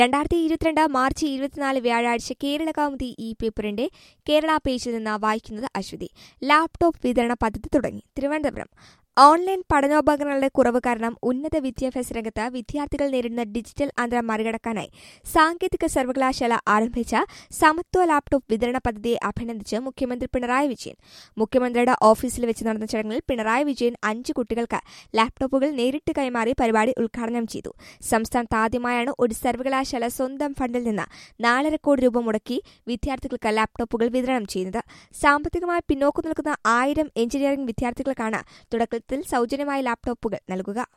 രണ്ടായിരത്തി ഇരുപത്തിരണ്ട് മാർച്ച് ഇരുപത്തിനാല് വ്യാഴാഴ്ച കേരള കൗമുദി ഈ പേപ്പറിന്റെ കേരള പേജിൽ നിന്ന് വായിക്കുന്നത് അശ്വതി ലാപ്ടോപ്പ് വിതരണ പദ്ധതി തുടങ്ങി തിരുവനന്തപുരം ഓൺലൈൻ പഠനോപകരണങ്ങളുടെ കുറവ് കാരണം ഉന്നത വിദ്യാഭ്യാസ രംഗത്ത് വിദ്യാർത്ഥികൾ നേരിടുന്ന ഡിജിറ്റൽ അന്തരം മറികടക്കാനായി സാങ്കേതിക സർവകലാശാല ആരംഭിച്ച സമത്വ ലാപ്ടോപ്പ് വിതരണ പദ്ധതിയെ അഭിനന്ദിച്ച് മുഖ്യമന്ത്രി പിണറായി വിജയൻ മുഖ്യമന്ത്രിയുടെ ഓഫീസിൽ വെച്ച് നടന്ന ചടങ്ങിൽ പിണറായി വിജയൻ അഞ്ച് കുട്ടികൾക്ക് ലാപ്ടോപ്പുകൾ നേരിട്ട് കൈമാറി പരിപാടി ഉദ്ഘാടനം ചെയ്തു സംസ്ഥാനത്ത് ആദ്യമായാണ് ഒരു സർവകലാശാല സ്വന്തം ഫണ്ടിൽ നിന്ന് നാലര കോടി രൂപ മുടക്കി വിദ്യാർത്ഥികൾക്ക് ലാപ്ടോപ്പുകൾ വിതരണം ചെയ്യുന്നത് സാമ്പത്തികമായി പിന്നോക്കം നിൽക്കുന്ന ആയിരം എഞ്ചിനീയറിംഗ് വിദ്യാർത്ഥികൾക്കാണ് തുടക്കത്തിൽ സൗജന്യമായി ലാപ്ടോപ്പുകൾ നൽകുക